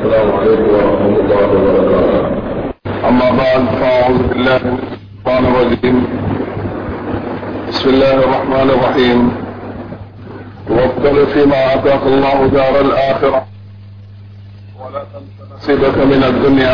السلام عليكم ورحمة الله وبركاته أما بعد فأعوذ بالله من الشيطان الرجيم بسم الله الرحمن الرحيم وابتغ فيما آتاك الله دار الآخرة ولا تنس نصيبك من الدنيا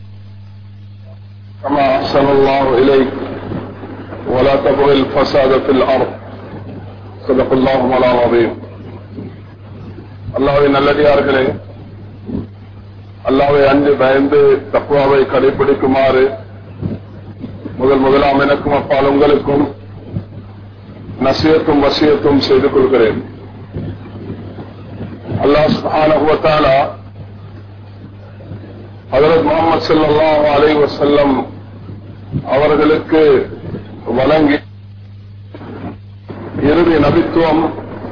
كما أحسن الله إليك ولا تبغ الفساد في الأرض صدق الله مولانا العظيم அல்லாவின் நல்லடியார்களே அல்லாவை அஞ்சு பயந்து தக்குவாவை கடைபிடிக்குமாறு முதல் முதலாம் எனக்கும் அப்பால் உங்களுக்கும் நசியத்தும் வசியத்தும் செய்து கொள்கிறேன் அல்லாஹ் சுபானுவத்தாலா ஹதரத் முகமது சல்லாஹ் அலை வசல்லம் அவர்களுக்கு வழங்கி இறுதி நபித்துவம்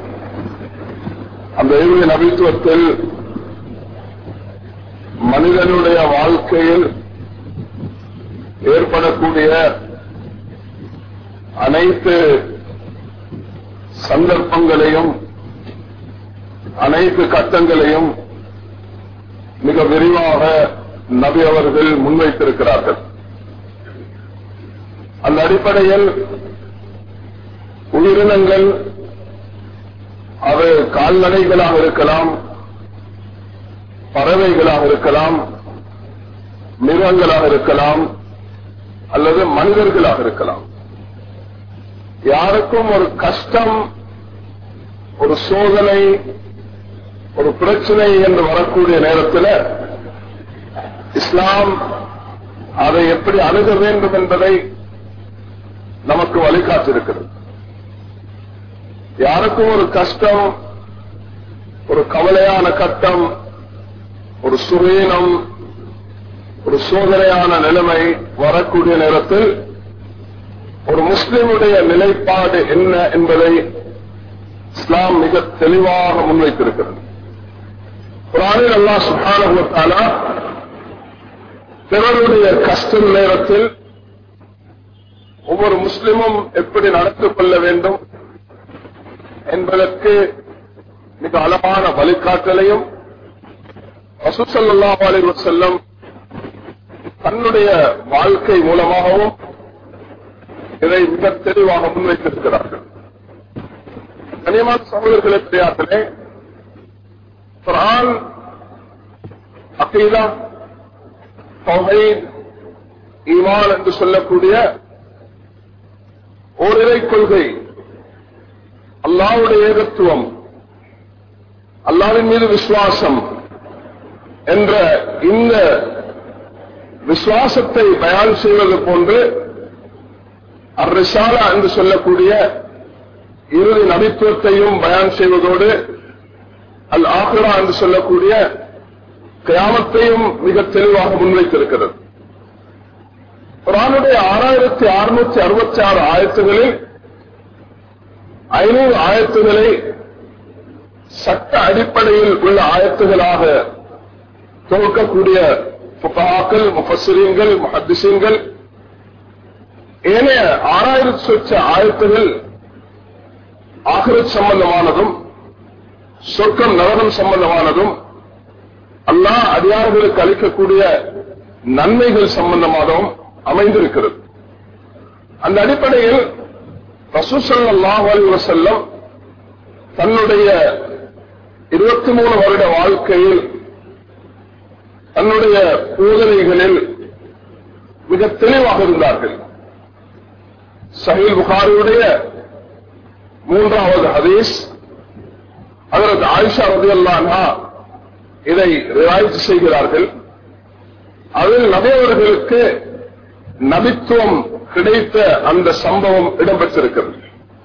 அந்த இறுதி நபித்துவத்தில் மனிதனுடைய வாழ்க்கையில் ஏற்படக்கூடிய அனைத்து சந்தர்ப்பங்களையும் அனைத்து கட்டங்களையும் மிக விரிவாக நபி அவர்கள் முன்வைத்திருக்கிறார்கள் அந்த அடிப்படையில் உயிரினங்கள் அது கால்நடைகளாக இருக்கலாம் பறவைகளாக இருக்கலாம் மிருகங்களாக இருக்கலாம் அல்லது மனிதர்களாக இருக்கலாம் யாருக்கும் ஒரு கஷ்டம் ஒரு சோதனை ஒரு பிரச்சனை என்று வரக்கூடிய நேரத்தில் இஸ்லாம் அதை எப்படி அணுக வேண்டும் என்பதை நமக்கு வழிகாட்டிருக்கிறது யாருக்கும் ஒரு கஷ்டம் ஒரு கவலையான கட்டம் ஒரு சுரீனம் ஒரு சோதனையான நிலைமை வரக்கூடிய நேரத்தில் ஒரு முஸ்லிமுடைய நிலைப்பாடு என்ன என்பதை இஸ்லாம் மிக தெளிவாக முன்வைத்திருக்கிறது குரானில் அல்லா சுகானுவத்தாலா பிறருடைய கஷ்ட நேரத்தில் ஒவ்வொரு முஸ்லிமும் எப்படி நடந்து கொள்ள வேண்டும் என்பதற்கு மிக அழகான வழிகாட்டலையும் வசூசல்லா அலி செல்லம் தன்னுடைய வாழ்க்கை மூலமாகவும் இதை மிக தெளிவாக முன்வைத்திருக்கிறார்கள் கனியமான சகோதரர்களை பெரியார்களே குரான் அகீதா தொகைத் ஈமான் என்று சொல்லக்கூடிய ஓரிரை கொள்கை அல்லாவுடைய ஏகத்துவம் அல்லாவின் மீது விசுவாசம் என்ற இந்த விசுவாசத்தை பயான் செய்வது போன்று அர்ரிசாலா என்று சொல்லக்கூடிய இறுதி நபித்துவத்தையும் பயான் செய்வதோடு அல் ஆஹ்ரா என்று சொல்லக்கூடிய கிராமத்தையும் மிக தெளிவாக முன்வைத்திருக்கிறது குரானுடைய ஆறாயிரத்தி அறுநூத்தி அறுபத்தி ஆறு ஆயிரத்துகளில் ஐநூறு ஆயத்துகளை சட்ட அடிப்படையில் உள்ள ஆயத்துகளாக துவக்கக்கூடிய புகாக்கள் முஃபசிரியங்கள் முஹத்திசீன்கள் ஏனைய ஆறாயிரத்தி சொச்ச ஆயத்துகள் ஆகிரத் சம்பந்தமானதும் சொர்க்கம் நரகம் சம்பந்தமானதும் அல்லா அதிகாரிகளுக்கு அளிக்கக்கூடிய நன்மைகள் சம்பந்தமானதும் அமைந்திருக்கிறது அந்த அடிப்படையில் ரசூசல்லாஹ் அலி வசல்லம் தன்னுடைய இருபத்தி மூணு வருட வாழ்க்கையில் தன்னுடைய போதனைகளில் மிக தெளிவாக இருந்தார்கள் சஹீல் புகாரியுடைய மூன்றாவது ஹதீஸ் அதற்கு ஆயிஷா ரதி அல்லானா இதை ரிவாய்த்து செய்கிறார்கள் அதில் நபியவர்களுக்கு நபித்துவம் கிடைத்த அந்த சம்பவம் இடம்பெற்றிருக்கிறது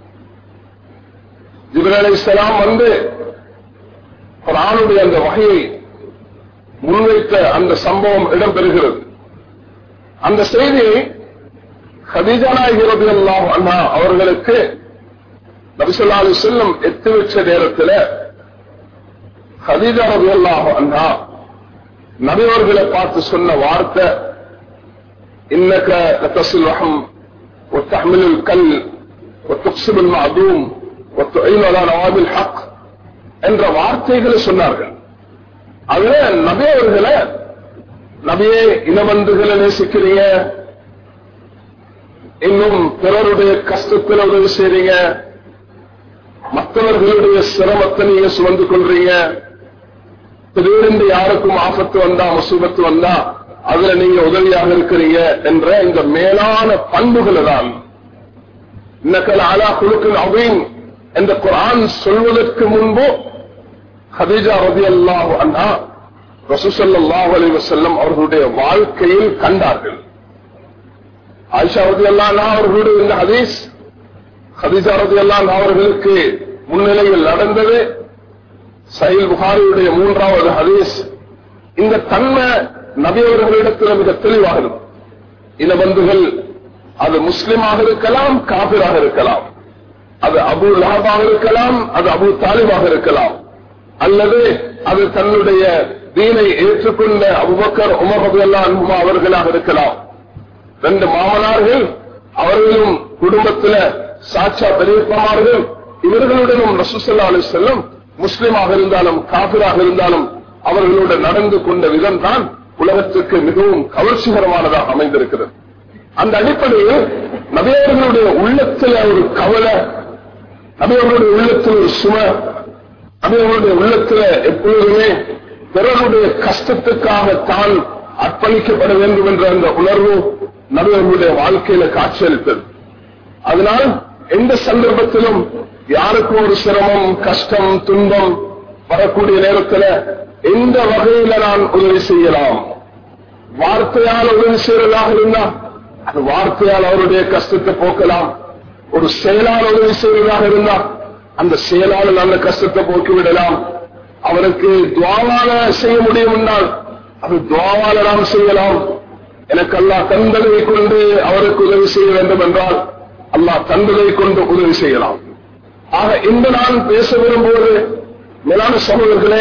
ஜிபரலை சலாம் வந்து குரானுடைய அந்த வகையை முன்வைத்த அந்த சம்பவம் இடம்பெறுகிறது அந்த செய்தியை ஹதீஜானாகிறது எல்லாம் அண்ணா அவர்களுக்கு நபிசல்லா அலி செல்லம் எத்து வச்ச நேரத்தில் ஹதீஜா ரபி அல்லாஹ் அண்ணா நபியவர்களை பார்த்து சொன்ன வார்த்தை இன்னக்க لتصل الرحم وتحمل الكل وتقسم المعدوم وتعين على نواب الحق என்ற வார்த்தைகளை சொன்னார்கள் அதுல நபி அவர்களை நபியே இனவந்துகளை நேசிக்கிறீங்க இன்னும் பிறருடைய கஷ்டத்தில் உதவி செய்றீங்க மற்றவர்களுடைய சிரமத்தை நீங்க சுமந்து கொள்றீங்க திடீரென்று யாருக்கும் ஆபத்து வந்தா முசீபத்து வந்தா அதுல நீங்க உதவியாக இருக்கிறீங்க என்ற இந்த மேலான பண்புகளை தான் இன்னக்கல் அலா குழுக்கள் அவைன் என்ற குரான் சொல்வதற்கு முன்பு ஹதீஜா ரதி அல்லாஹ் அண்ணா ரசூசல்லாஹ் அலி வசல்லம் அவர்களுடைய வாழ்க்கையில் கண்டார்கள் ஆயிஷா ரதி அல்லா அவர்களுடைய இந்த ஹதீஸ் ஹதீஜா ரதி அல்லா அவர்களுக்கு முன்னிலையில் நடந்தது சயில் புகாரியுடைய மூன்றாவது ஹதீஸ் இந்த தன்மை நபியவர்களிடத்தில் மிக தெளிவாக இருக்கும் இனபந்துகள் அது முஸ்லிமாக இருக்கலாம் காபிராக இருக்கலாம் அது அபு லஹபாக இருக்கலாம் அது அபு தாலிபாக இருக்கலாம் அல்லது அது தன்னுடைய தீனை ஏற்றுக்கொண்ட அபுபக்கர் உமர் அல்லா அன்புமா அவர்களாக இருக்கலாம் ரெண்டு மாமனார்கள் அவர்களும் குடும்பத்தில சாட்சா பெரியப்பமார்கள் இவர்களுடனும் ரசூசல்லா அலி செல்லம் முஸ்லிமாக இருந்தாலும் காபிராக இருந்தாலும் அவர்களுடன் நடந்து கொண்ட விதம் தான் உலகத்துக்கு மிகவும் கவர்ச்சிகரமானதாக அமைந்திருக்கிறது அந்த அடிப்படையில் நபியவர்களுடைய உள்ளத்தில் ஒரு கவலை நபியவர்களுடைய உள்ளத்தில் ஒரு சும நபியவர்களுடைய உள்ளத்தில் எப்பொழுதுமே பிறருடைய கஷ்டத்துக்காக தான் அர்ப்பணிக்கப்பட வேண்டும் என்ற அந்த உணர்வு நபியவர்களுடைய வாழ்க்கையில காட்சியளித்தது அதனால் எந்த சந்தர்ப்பத்திலும் யாருக்கும் ஒரு சிரமம் கஷ்டம் துன்பம் வரக்கூடிய நேரத்தில் எந்த வகையில நான் உதவி செய்யலாம் வார்த்தையால் உதவி செய்யறதாக இருந்தா அது வார்த்தையால் அவருடைய கஷ்டத்தை போக்கலாம் ஒரு செயலால் உதவி செய்வதாக இருந்தா அந்த செயலால் அந்த கஷ்டத்தை போக்கி விடலாம் அவருக்கு துவாவால செய்ய முடியும் என்றால் அது துவாவால நாம் செய்யலாம் எனக்கு அல்லா தந்ததை கொண்டு அவருக்கு உதவி செய்ய வேண்டும் என்றால் அல்லாஹ் தந்ததை கொண்டு உதவி செய்யலாம் ஆக இந்த நான் பேச விரும்புவது மேலான சகோதரர்களே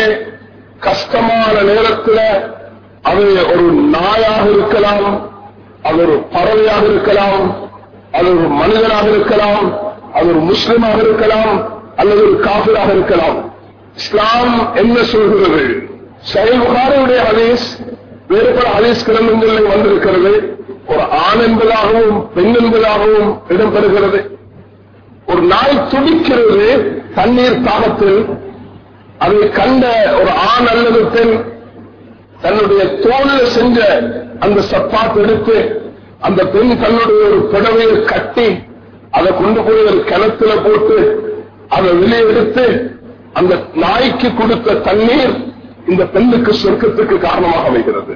கஷ்டமான நேரத்தில் அது ஒரு நாயாக இருக்கலாம் அது ஒரு பறவையாக இருக்கலாம் அது ஒரு மனிதனாக இருக்கலாம் அது ஒரு முஸ்லிமாக இருக்கலாம் அல்லது ஒரு காபிராக இருக்கலாம் இஸ்லாம் என்ன சொல்கிறது செயல்புகாரையுடைய ஹதீஸ் வேறு பல ஹதீஸ் கிரந்தங்களில் வந்திருக்கிறது ஒரு ஆண் என்பதாகவும் பெண் என்பதாகவும் இடம்பெறுகிறது ஒரு நாய் துடிக்கிறது தண்ணீர் தாகத்தில் அதை கண்ட ஒரு ஆண் அல்லது பெண் தன்னுடைய தோளில் செஞ்ச அந்த சப்பாத்து எடுத்து அந்த பெண் தன்னுடைய ஒரு புடவையை கட்டி அதை கொண்டு போய் ஒரு கிணத்துல போட்டு அதை வெளியே எடுத்து அந்த நாய்க்கு கொடுத்த தண்ணீர் இந்த பெண்ணுக்கு சொர்க்கத்துக்கு காரணமாக அமைகிறது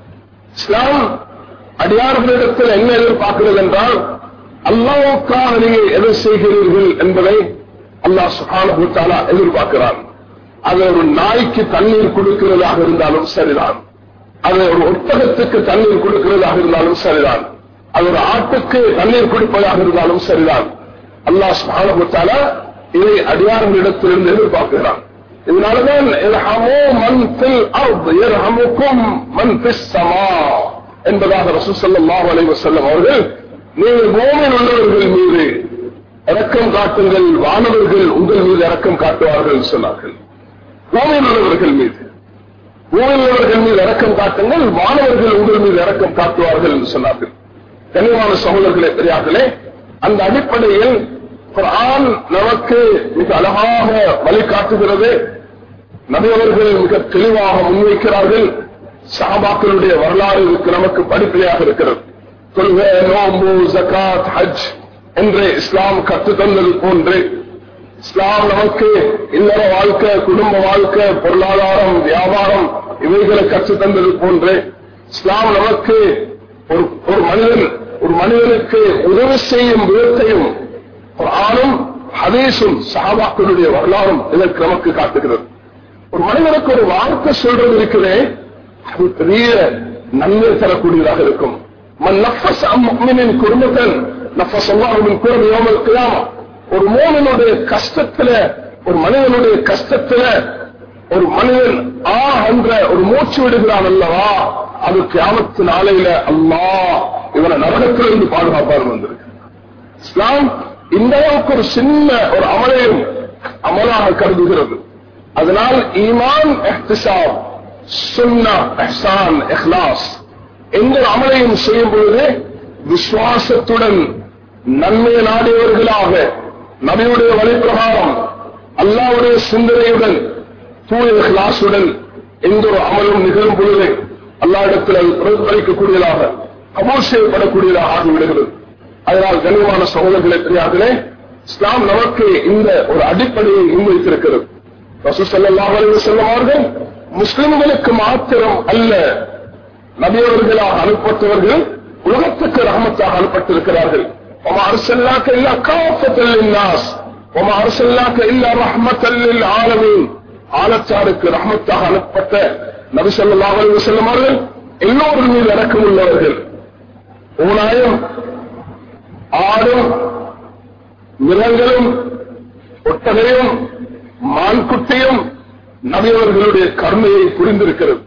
இஸ்லாம் அடியார்களிடத்தில் என்ன எதிர்பார்க்கிறது என்றால் அல்லாவுக்காக நீங்கள் எதை செய்கிறீர்கள் என்பதை அல்லாஹ் சுகானுத்தாலா எதிர்பார்க்கிறான் அது ஒரு நாய்க்கு தண்ணீர் கொடுக்கிறதாக இருந்தாலும் சரிதான் அது ஒரு ஒட்டகத்துக்கு தண்ணீர் கொடுக்கிறதாக இருந்தாலும் சரிதான் அது ஒரு ஆட்டுக்கு தண்ணீர் கொடுப்பதாக இருந்தாலும் சரிதான் அல்லாஹ் சுகானுத்தாலா இதை அடியார்களிடத்திலிருந்து எதிர்பார்க்கிறான் இதனாலதான் என்பதாக ரசூசல்லாஹ் அலைவசல்லம் அவர்கள் நீங்கள் பூமியில் உள்ளவர்கள் மீது இறக்கம் காட்டுங்கள் வானவர்கள் உங்கள் மீது இறக்கம் காட்டுவார்கள் சொன்னார்கள் பூமியில் உள்ளவர்கள் மீது பூமியில் உள்ளவர்கள் மீது இறக்கம் காட்டுங்கள் வானவர்கள் உங்கள் மீது இறக்கம் காட்டுவார்கள் என்று சொன்னார்கள் கனிவான சகோதரர்களே பெரியார்களே அந்த அடிப்படையில் ஆண் நமக்கு மிக அழகாக வழிகாட்டுகிறது நபியவர்கள் மிக தெளிவாக முன்வைக்கிறார்கள் சஹாபாக்களுடைய வரலாறு இதுக்கு நமக்கு படிப்படியாக இருக்கிறது தொழுகை நோம்பு ஜக்காத் ஹஜ் என்று இஸ்லாம் கற்று தந்தது போன்று இஸ்லாம் நமக்கு இல்லற வாழ்க்கை குடும்ப வாழ்க்கை பொருளாதாரம் வியாபாரம் இவைகளை கற்று தந்தது போன்று இஸ்லாம் நமக்கு ஒரு ஒரு மனிதன் ஒரு மனிதனுக்கு உதவி செய்யும் விதத்தையும் ஒரு ஆணும் ஹதீஸும் சஹாபாக்களுடைய வரலாறும் இதற்கு நமக்கு காட்டுகிறது ஒரு மனிதனுக்கு ஒரு வார்த்தை சொல்றது இருக்கிறே அது பெரிய நன்மை தரக்கூடியதாக இருக்கும் மன் நஃபஸ் அம்மினின் குடும்பத்தன் நஃபஸ் அல்லாஹுவின் குரம் யோமல் கியாமா ஒரு மோனனுடைய கஷ்டத்துல ஒரு மனிதனுடைய கஷ்டத்துல ஒரு மனிதன் ஆ என்ற ஒரு மூச்சு விடுகிறான் அல்லவா அது கியாமத்து நாளையில அல்லா இவனை நரகத்திலிருந்து பாதுகாப்பார் வந்திருக்கு இஸ்லாம் இந்த அளவுக்கு ஒரு சின்ன ஒரு அமலையும் அமலாக கருதுகிறது அதனால் ஈமான் எஹ்திசாப் சுன்னா எஹ்சான் இஹ்லாஸ் எந்த ஒரு அமலையும் செய்யும் பொழுது விசுவாசத்துடன் நன்மை நாடியவர்களாக நபியுடைய வழிப்பிரகாரம் அல்லாவுடைய சிந்தனையுடன் தூய இஹ்லாசுடன் எந்த ஒரு அமலும் நிகழும் பொழுது அல்லா இடத்தில் பிரதிபலிக்கக்கூடியதாக கபூல் செய்யப்படக்கூடியதாக ஆகிவிடுகிறது அதனால் கண்ணியமான சகோதரர்களை தெரியாதே இஸ்லாம் நமக்கு இந்த ஒரு அடிப்படையை முன்வைத்திருக்கிறது ரசூசல்லாஹ் செல்லுமார்கள் முஸ்லிம்களுக்கு மாத்திரம் அல்ல நபியவர்களாக அனுப்பப்பட்டவர்கள் உலகத்துக்கு ரஹமத்தாக அனுப்பப்பட்டிருக்கிறார்கள் وما أرسلناك إلا كافة للناس وما أرسلناك إلا رحمة للعالمين ஆலச்சாருக்கு ரஹமத்தாக அனுப்பப்பட்ட நபி ஸல்லல்லாஹு அலைஹி வஸல்லம் அவர்கள் எல்லோரும் மீது இறக்கம் உள்ளவர்கள் ஊனாயம் ஆடும் மிருகங்களும் ஒட்டகையும் மான்குட்டியும் நபியவர்களுடைய கருணையை புரிந்திருக்கிறது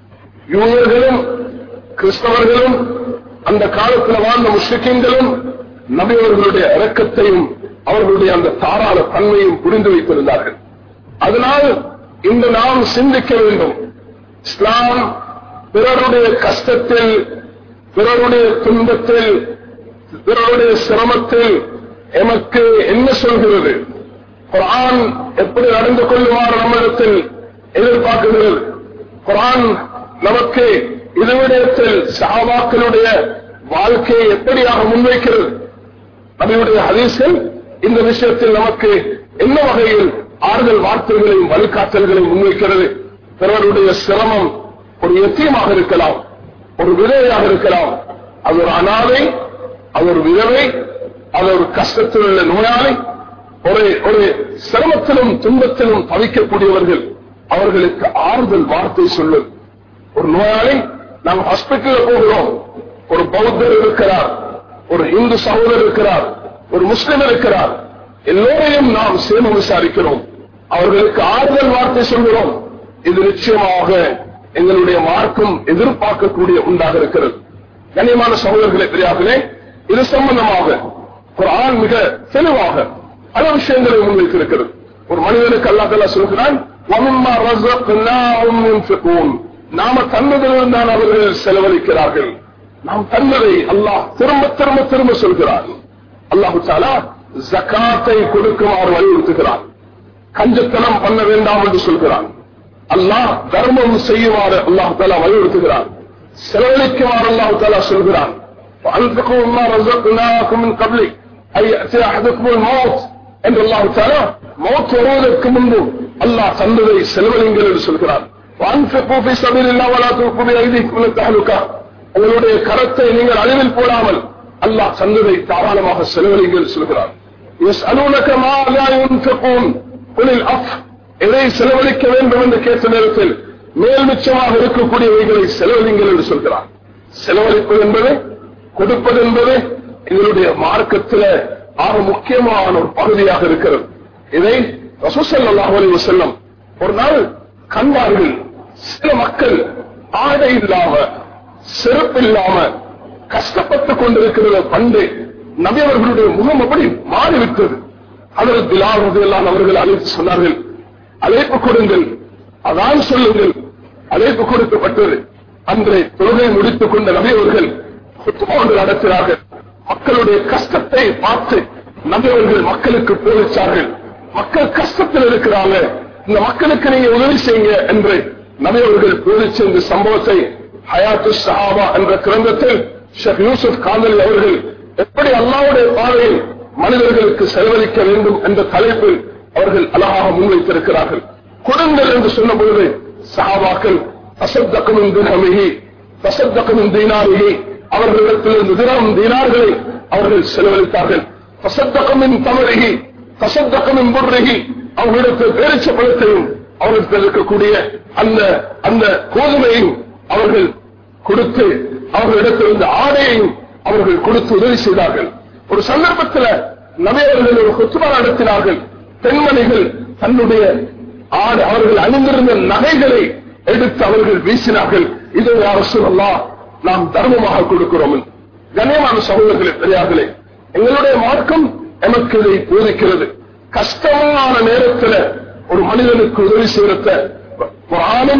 யூதர்களும் கிறிஸ்தவர்களும் அந்த காலத்தில் வாழ்ந்த முஸ்லிம்களும் நபியவர்களுடைய இறக்கத்தையும் அவர்களுடைய அந்த தாராள தன்மையும் புரிந்து வைத்திருந்தார்கள் அதனால் இன்று நாம் சிந்திக்க வேண்டும் இஸ்லாம் பிறருடைய கஷ்டத்தில் பிறருடைய துன்பத்தில் பிறருடைய சிரமத்தில் எமக்கு என்ன சொல்கிறது குரான் எப்படி நடந்து கொள்ளுமாறு நம்மிடத்தில் எதிர்பார்க்கிறது குரான் நமக்கு இதுவிடத்தில் சஹாபாக்களுடைய வாழ்க்கையை எப்படியாக முன்வைக்கிறது நபியுடைய ஹதீஸ்கள் இந்த விஷயத்தில் நமக்கு என்ன வகையில் ஆறுதல் வார்த்தைகளையும் வழிகாட்டல்களையும் முன்வைக்கிறது பிறருடைய சிரமம் ஒரு எத்தியமாக இருக்கலாம் ஒரு விதவையாக இருக்கலாம் அது ஒரு அனாதை அது ஒரு விதவை அது ஒரு கஷ்டத்தில் உள்ள நோயாளி ஒரு ஒரு சிரமத்திலும் துன்பத்திலும் தவிக்கக்கூடியவர்கள் அவர்களுக்கு ஆறுதல் வார்த்தை சொல்லுது ஒரு நோயாளி நாம் ஹாஸ்பிட்டல் போகிறோம் ஒரு பௌத்தர் இருக்கிறார் ஒரு இந்து சகோதரர் இருக்கிறார் ஒரு முஸ்லிம் இருக்கிறார் எல்லோரையும் நாம் சேமம் விசாரிக்கிறோம் அவர்களுக்கு ஆறுதல் வார்த்தை சொல்கிறோம் இது நிச்சயமாக எங்களுடைய மார்க்கம் எதிர்பார்க்கக்கூடிய உண்டாக இருக்கிறது கண்ணியமான சகோதரர்களை பெரியார்களே இது சம்பந்தமாக ஒரு ஆண் மிக தெளிவாக பல விஷயங்களை முன்வைத்திருக்கிறது ஒரு மனிதனுக்கு அல்லா தலா சொல்கிறான் وَمِمَّا رَزَقْنَاهُمْ يُنْفِقُونَ நாம தன்னதிலிருந்து தான் அவர்கள் செலவழிக்கிறார்கள் நாம் தன்னதை அல்லாஹ் திரும்ப திரும்ப திரும்ப சொல்கிறார் அல்லாஹு தாலா ஜக்காத்தை கொடுக்குமாறு வலியுறுத்துகிறான் கஞ்சத்தனம் பண்ண வேண்டாம் என்று சொல்கிறான் அல்லாஹ் தர்மம் செய்யுமாறு அல்லாஹு தாலா வலியுறுத்துகிறான் செலவழிக்குமாறு அல்லாஹு தாலா சொல்கிறான் وأنفقوا مما رزقناكم من قبل أن يأتي أحدكم الموت என்று அல்லாஹு தாலா மௌத் வருவதற்கு முன்பு அல்லாஹ் தந்ததை செலவழிங்கள் என்று சொல்கிறார் وأنفقوا في سبيل الله ولا تلقوا بأيديكم إلى التهلكة உங்களுடைய கரத்தை நீங்கள் அழிவில் போடாமல் அல்லாஹ் தந்ததை தாராளமாக செலவழிங்கள் சொல்கிறார் يسألونك ما لا ينفقون قل الأف எதை செலவழிக்க வேண்டும் என்று கேட்ட நேரத்தில் மேல் மிச்சமாக இருக்கக்கூடியவைகளை செலவழிங்கள் என்று சொல்கிறார் செலவழிப்பது என்பது கொடுப்பது என்பது எங்களுடைய மார்க்கத்தில் ஆக முக்கியமான ஒரு பகுதியாக இருக்கிறது இதை ரசூசல்லாஹு அலைஹி வஸல்லம் ஒரு நாள் கண்டார்கள் சில மக்கள் ஆடை இல்லாம செருப்பு இல்லாம கஷ்டப்பட்டுக் கொண்டிருக்கிறது பண்டு நபி அவர்களுடைய முகம் அப்படி மாறிவிட்டது அதற்கு பிலாவது எல்லாம் அவர்கள் அழைத்து சொன்னார்கள் அழைப்பு கொடுங்கள் அதான் சொல்லுங்கள் அழைப்பு கொடுக்கப்பட்டது அன்றை தொழுகை முடித்துக் கொண்ட நபி அவர்கள் குத்துமா ஒன்று நடத்தினார்கள் மக்களுடைய கஷ்டத்தை பார்த்து நபி அவர்கள் மக்களுக்கு போதிச்சார்கள் மக்கள் கஷ்டத்தில் இருக்கிறாங்க இந்த மக்களுக்கு நீங்க உதவி செய்யுங்க என்று நபி அவர்கள் போதிச்ச இந்த சம்பவத்தை ஹயாத்து சஹாபா என்ற கிரந்தத்தில் ஷேக் யூசுப் காந்தலி அவர்கள் எப்படி அல்லாவுடைய பாதையில் மனிதர்களுக்கு செலவழிக்க வேண்டும் என்ற தலைப்பில் அவர்கள் அழகாக முன்வைத்திருக்கிறார்கள் கொடுங்கள் என்று சொன்ன பொழுது சஹாபாக்கள் தசத்தக்கமின் தினமிகி தசத்தக்கமின் தீனாரிகி அவர்களிடத்திலிருந்து தினம் தீனார்களை அவர்கள் செலவழித்தார்கள் தசத்தக்கமின் தமிழகி தசத்தக்கமின் புர்ரகி அவர்களிடத்தில் பேரிச்ச பழத்தையும் அவர்களிடத்தில் இருக்கக்கூடிய அந்த அந்த கோதுமையும் அவர்கள் கொடுத்து அவர்களிடத்திலிருந்து ஆடையையும் அவர்கள் கொடுத்து உதவி செய்தார்கள் ஒரு சந்தர்ப்பத்தில் நபியவர்கள் ஒரு கொத்துமா நடத்தினார்கள் பெண்மணிகள் தன்னுடைய ஆடு அவர்கள் அணிந்திருந்த நகைகளை எடுத்து அவர்கள் வீசினார்கள் இதை அரசு நாம் தர்மமாக கொடுக்கிறோம் கண்ணியமான சகோதரர்களே பெரியார்களே எங்களுடைய மார்க்கம் எமக்கு இதை போதிக்கிறது கஷ்டமான நேரத்தில் ஒரு மனிதனுக்கு உதவி செய்யறத குரானும்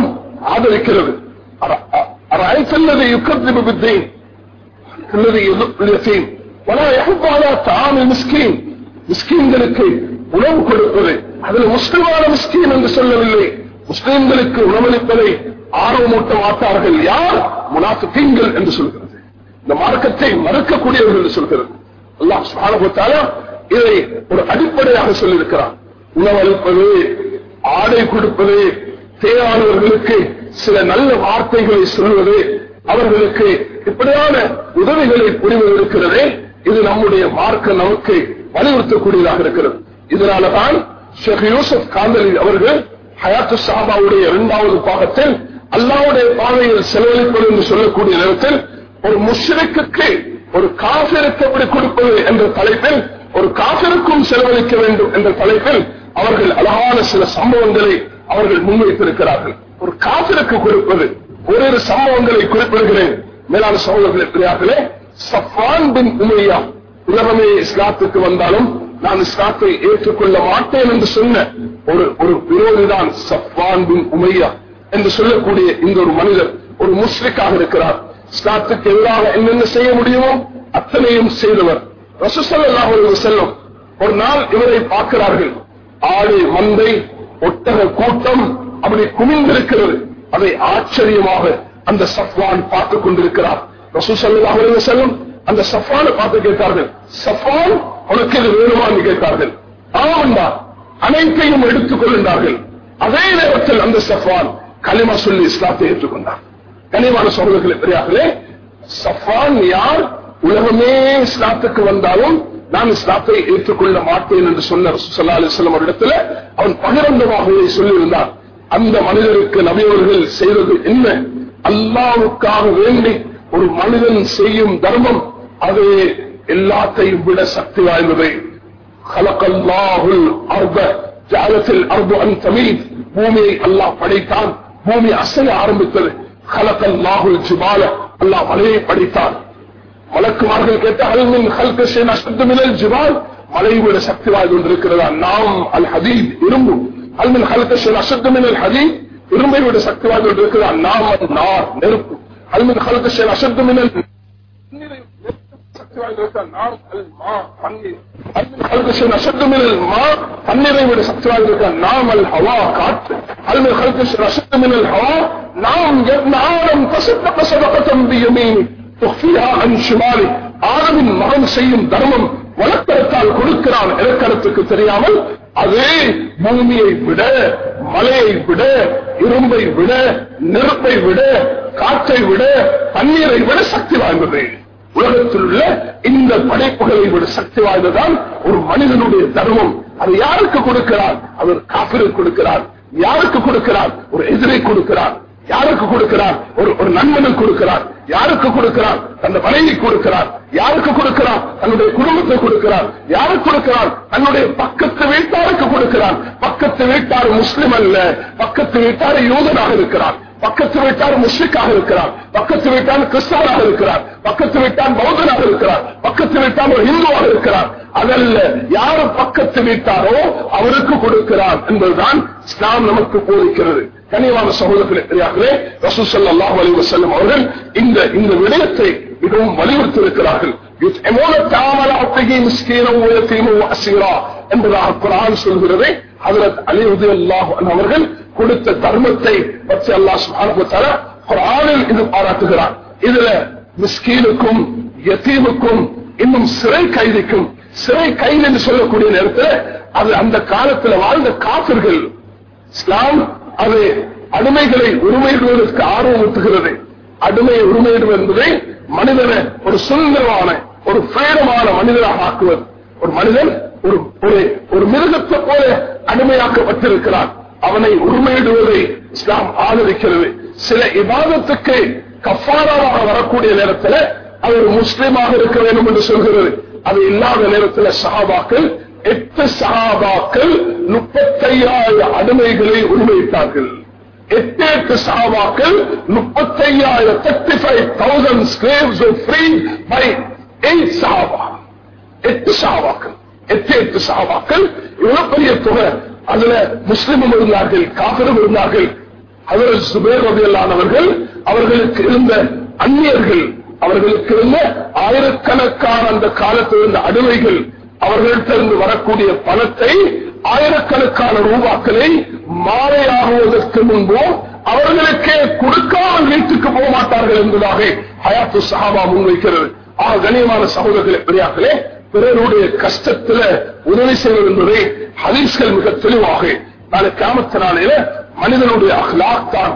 ஆதரிக்கிறது அரசல்லது யுக்கத்திபு வித்தேன் الذي يذق اليتيم ولا يحب على طعام المسكين மிஸ்கீன்களுக்கு உணவு கொடுப்பது அதில் முஸ்லிமான மிஸ்கீன் என்று சொல்லவில்லை முஸ்லிம்களுக்கு உணவளிப்பதை ஆர்வமூட்ட மாட்டார்கள் யார் முனாஃபிகீன்கள் என்று சொல்கிறது இந்த மார்க்கத்தை மறுக்கக்கூடியவர்கள் என்று சொல்கிறது அல்லாஹ் சுப்ஹானஹு வ தஆலா இதை ஒரு அடிப்படையாக சொல்லியிருக்கிறார் உணவளிப்பது ஆடை கொடுப்பது தேவையானவர்களுக்கு சில நல்ல வார்த்தைகளை சொல்வது அவர்களுக்கு இப்படியான உதவிகளை புரிவது இருக்கிறதே இது நம்முடைய மார்க்க நமக்கு வலியுறுத்தக்கூடியதாக இருக்கிறது இதனாலதான் ஷேக் யூசுப் காந்தலி அவர்கள் ஹயாத்து சாபாவுடைய இரண்டாவது பாகத்தில் அல்லாவுடைய பாதையில் செலவழிப்பது என்று சொல்லக்கூடிய நேரத்தில் ஒரு முஷ்ரிக்கு ஒரு காசிற்கு எப்படி கொடுப்பது என்ற தலைப்பில் ஒரு காசிற்கும் செலவழிக்க வேண்டும் என்ற தலைப்பில் அவர்கள் அழகான சில சம்பவங்களை அவர்கள் முன்வைத்திருக்கிறார்கள் ஒரு காசிற்கு கொடுப்பது ஓரிரு சம்பவங்களை குறிப்பிடுகிறேன் மேலான சகோதரர்களே பிரியார்களே சஃபான் பின் உமையா உலகமே இஸ்லாத்துக்கு வந்தாலும் நான் இஸ்லாத்தை ஏற்றுக்கொள்ள மாட்டேன் என்று சொன்ன ஒரு ஒரு விரோதிதான் சஃபான் பின் உமையா என்று சொல்லக்கூடிய இந்த ஒரு மனிதர் ஒரு முஸ்லிக்காக இருக்கிறார் இஸ்லாத்துக்கு எதிராக என்னென்ன செய்ய முடியுமோ அத்தனையும் செய்தவர் ரசூசல்லாஹு செல்லும் ஒரு நாள் இவரை பார்க்கிறார்கள் ஆடு மந்தை ஒட்டக கூட்டம் அப்படி குமிந்திருக்கிறது அதை ஆச்சரியமாக அந்த சஃப்வான் பார்த்துக் கொண்டிருக்கிறார் ரசூசல்லாஹு செல்லும் அந்த சஃபானை பார்த்து கேட்டார்கள் சஃபான் உனக்கு இது வேணுமான்னு கேட்டார்கள் ஆமண்டா அனைத்தையும் எடுத்துக் கொள்கின்றார்கள் அதே நேரத்தில் அந்த சஃபான் களிமா சொல்லி இஸ்லாத்தை ஏற்றுக்கொண்டார் கனிவான சோழர்களே பெரியார்களே சஃபான் யார் உலகமே இஸ்லாத்துக்கு வந்தாலும் நான் இஸ்லாத்தை ஏற்றுக்கொள்ள மாட்டேன் என்று சொன்ன சுல்லா அலிஸ்லாம் இடத்துல அவன் பகிரங்கமாகவே சொல்லியிருந்தார் அந்த மனிதருக்கு நபியவர்கள் செய்தது என்ன அல்லாவுக்காக வேண்டி ஒரு மனிதன் செய்யும் தர்மம் அது எல்லாத்தையும் விட சக்தி வாய்ந்தது ஜாலத்தில் அர்பு அன் தமிழ் பூமியை அல்லாஹ் படைத்தான் பூமி அசைய ஆரம்பித்தது ஹலக்கல்லாஹுல் ஜிபால அல்லாஹ் மலையை படைத்தான் மலக்குமார்கள் கேட்ட அல்மின் ஹல்கஷன் அசத்துமினல் ஜிபால் மலை விட சக்தி வாய்ந்து கொண்டிருக்கிறதா நாம் அல் ஹதீத் இரும்பு அல்மின் ஹல்கஷன் அசத்துமினல் ஹதீத் இரும்பை விட சக்தி வாய்ந்து கொண்டிருக்கிறதா நாம் அல் நார் நெருப்பு அல்மின் ஹல்கஷன் அசத்துமினல் சக்தி வாய்ந்திருக்கிறார் நாம் அல் மா தண்ணீர் அல்மின் ஹல்கஷன் அசத்துமினல் மா தண்ணீரை விட சக்தி வாய்ந்திருக்கிறார் நாம் அல் ஹவா காற்று அல்மின் ஹல்கஷன் அசத்துமினல் ஹவா நாம் ஆடம் பசத்த பசதபத்தம் பியமீனி ஆதவின் மகன் செய்யும் தர்மம் வழக்கரத்தால் கொடுக்கிறான் இலக்கணத்துக்கு தெரியாமல் அதே பூமியை விட மலையை விட இரும்பை விட நெருப்பை விட காற்றை விட தண்ணீரை விட சக்தி வாய்ந்தது உலகத்தில் உள்ள இந்த படைப்புகளை விட சக்தி வாய்ந்ததான் ஒரு மனிதனுடைய தர்மம் அது யாருக்கு கொடுக்கிறார் அவர் காப்பிற்கு கொடுக்கிறார் யாருக்கு கொடுக்கிறார் ஒரு எதிரை கொடுக்கிறார் யாருக்கு கொடுக்கிறார் ஒரு ஒரு நண்பனுக்கு கொடுக்கிறார் யாருக்கு கொடுக்கிறார் தன் மனைவி கொடுக்கிறார் யாருக்கு கொடுக்கிறார் தன்னுடைய குடும்பத்தை கொடுக்கிறார் யாருக்கு கொடுக்கிறார் தன்னுடைய பக்கத்து வீட்டாருக்கு கொடுக்கிறார் பக்கத்து வீட்டார் முஸ்லிம் அல்ல பக்கத்து வீட்டார் யூதனாக இருக்கிறார் பக்கத்து வீட்டார் முஸ்லிக்காக இருக்கிறார் பக்கத்து வீட்டார் கிறிஸ்தவராக இருக்கிறார் பக்கத்து வீட்டார் பௌத்தனாக இருக்கிறார் பக்கத்து வீட்டார் ஒரு இந்துவாக இருக்கிறார் அதல்ல யாரு பக்கத்து வீட்டாரோ அவருக்கு கொடுக்கிறார் என்பதுதான் இஸ்லாம் நமக்கு போதிக்கிறது கனிவான சகோதரர்களே பெரியார்களே ரசூசல்லாஹ் அலி வசல்லம் அவர்கள் இந்த இந்த விடயத்தை மிகவும் வலியுறுத்தி இருக்கிறார்கள் என்பதாக குரான் சொல்கிறது அதில் அலி உதய அல்லாஹ் அவர்கள் கொடுத்த தர்மத்தை பற்றி அல்லாஹ் குரானில் இது பாராட்டுகிறார் இதுல மிஸ்கீனுக்கும் யத்தீமுக்கும் இன்னும் சிறை கைதிக்கும் சிறை கைது என்று சொல்லக்கூடிய நேரத்தில் அது அந்த காலத்தில் வாழ்ந்த காப்பர்கள் இஸ்லாம் அது அடிமைகளை உரிமையிடுவதற்கு ஆர்வம் ஊட்டுகிறது அடிமையை உரிமையிடுவது என்பதை மனிதனை ஒரு சுந்தரமான ஒரு பிரேரமான மனிதனாக ஆக்குவது ஒரு மனிதன் ஒரு ஒரு மிருகத்தை போல அடிமையாக்கப்பட்டிருக்கிறான் அவனை உரிமையிடுவதை இஸ்லாம் ஆதரிக்கிறது சில இபாதத்துக்கு கஃபாராவாக வரக்கூடிய நேரத்தில் அவர் முஸ்லீமாக இருக்க வேண்டும் என்று சொல்கிறது அது இல்லாத நேரத்தில் சஹாபாக்கள் எட்டு சஹாபாக்கள் முப்பத்தையாயிரம் அடிமைகளை உரிமையிட்டார்கள் எட்டு எட்டு சஹாபாக்கள் முப்பத்தையாயிரம் thirty five thousand slaves free by eight சஹாபா எட்டு சஹாபாக்கள் எட்டு எட்டு சஹாபாக்கள் இவ்வளவு பெரிய தொகை அதுல முஸ்லிமும் இருந்தார்கள் காபிரும் இருந்தார்கள் அதில் சுபேர் ரபியல்லானவர்கள் அவர்களுக்கு இருந்த அந்நியர்கள் அவர்களுக்கு இருந்த ஆயிரக்கணக்கான அந்த காலத்தில் இருந்த அடிமைகள் அவர்களிடத்திலிருந்து வரக்கூடிய பணத்தை ஆயிரக்கணக்கான ரூபாக்களை மாலையாகுவதற்கு முன்போ அவர்களுக்கே கொடுக்காமல் வீட்டுக்கு போக மாட்டார்கள் என்பதாக ஹயாத்து சஹாபா முன்வைக்கிறது ஆக கண்ணியமான சகோதரர்களே பெரியார்களே பிறருடைய கஷ்டத்துல உதவி செய்வது என்பதை ஹதீஸ்கள் மிக தெளிவாக நாளை கிராமத்தினாலே மனிதனுடைய அஹ்லாக் தான்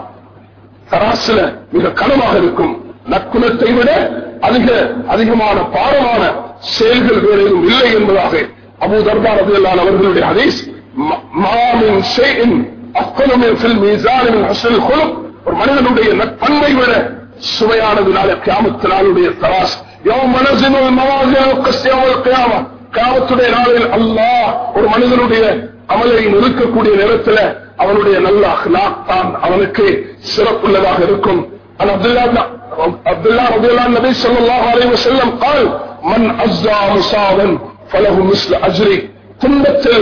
தராசுல மிக கனமாக இருக்கும் நற்குணத்தை விட அதிக அதிகமான பாரமான செயல்கள் வேறு எதுவும் இல்லை என்பதாக அபு தர்பார் அபியல்லான் அவர்களுடைய ஹதீஸ் ம- மாமின் ஷைஇன் அஃதலு மின் ஃபில் மீசான் மின் ஹுஸ்னில் குலுக். ஒரு மனிதனுடைய நற்பண்பை விட சுவையானது நாளை கியாமத்து நாளுடைய தராஸ் யௌம நஸினுல் மவாசின கஸ்யவல் கியாமah கியாமத்துடைய நாளில் அல்லாஹ் ஒரு மனிதனுடைய அமலை நிறுக்கக்கூடிய நேரத்தில் அவனுடைய நல்ல அஹ்லாக் தான் அவனுக்கு சிறப்புள்ளதாக இருக்கும் عن عبد الله بن عبد الله رضي الله عن النبي صلى الله عليه وسلم قال من أزدى مصابا فله مثل أجري துன்பத்தில்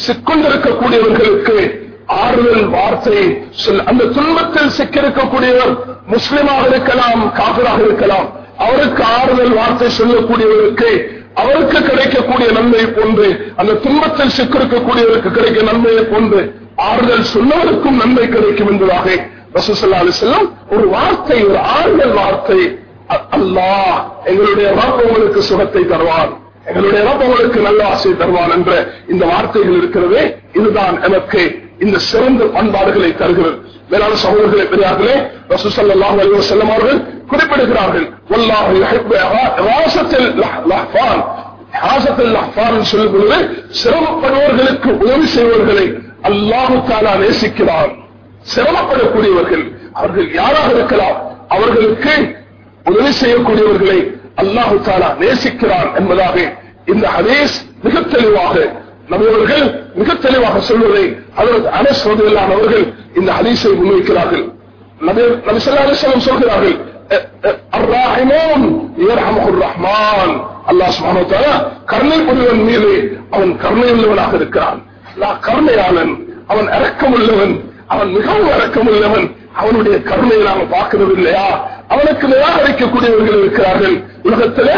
சிக்கொண்டிருக்கக்கூடியவர்களுக்கு ஆறுதல் வார்த்தை சொல் அந்த துன்பத்தில் சிக்கிருக்கக்கூடியவர் முஸ்லிமாக இருக்கலாம் காதலாக இருக்கலாம் அவருக்கு ஆறுதல் வார்த்தை சொல்லக்கூடியவருக்கு அவருக்கு கிடைக்கக்கூடிய நன்மை போன்று அந்த துன்பத்தில் சிக்கிருக்கக்கூடியவருக்கு கிடைக்க நன்மையை போன்று ஆறுதல் சொன்னவருக்கும் நன்மை கிடைக்கும் என்பதாக ரசூசல்லா செல்லம் ஒரு வார்த்தை ஒரு ஆறுதல் வார்த்தை அ- அல்லாஹ் எங்களுடைய ரப் உங்களுக்கு சுகத்தை தருவான் எங்களுடைய ரப் உங்களுக்கு நல்ல ஆசை தருவான் என்ற இந்த வார்த்தைகள் இருக்கிறதே இதுதான் எனக்கு இந்த சிறந்த பண்பாடுகளை தருகிறது மேலான சகோதரர்களை பெரியார்களே ரசூசல்லாஹு அலைஹி வஸல்லம் அவர்கள் குறிப்பிடுகிறார்கள் வல்லாஹு யுஹிப்பு ராசத்தில் லஹ்ஃபான் ஹாசத்தில் லஹ்ஃபான் சொல்லும் பொழுது சிரமப்படுவர்களுக்கு உதவி செய்வர்களை அல்லாஹு தாலா நேசிக்கிறான் சிரமப்படக்கூடியவர்கள் அவர்கள் யாராக இருக்கலாம் அவர்களுக்கு உதவி செய்யக்கூடியவர்களை அல்லாஹு தாலா நேசிக்கிறான் என்பதாக இந்த ஹதீஸ் மிக தெளிவாக நம்மவர்கள் மிக தெளிவாக சொல்வதை அதற்கு அனஸ்வதில்லான் அவர்கள் இந்த ஹதீஸை முன்வைக்கிறார்கள் நபி நபி ஸல்லல்லாஹு அலைஹி வஸல்லம் சொல்கிறார்கள் அ- அ- அர்ராஹிமூன் யர்ஹமுஹுர் ரஹ்மான் அல்லாஹ் சுப்ஹானஹு வ தஆலா கருணை புரிவன் மீது அவன் கருணை உள்ளவனாக இருக்கிறான் அல்லாஹ் கருணையாளன் அவன் இரக்கமுள்ளவன் அவன் மிகவும் இரக்கமுள்ளவன் அவனுடைய கருணையை நாம பார்க்கிறது இல்லையா அவனுக்கு நிராகரிக்கக்கூடியவர்கள் இருக்கிறார்கள் உலகத்துல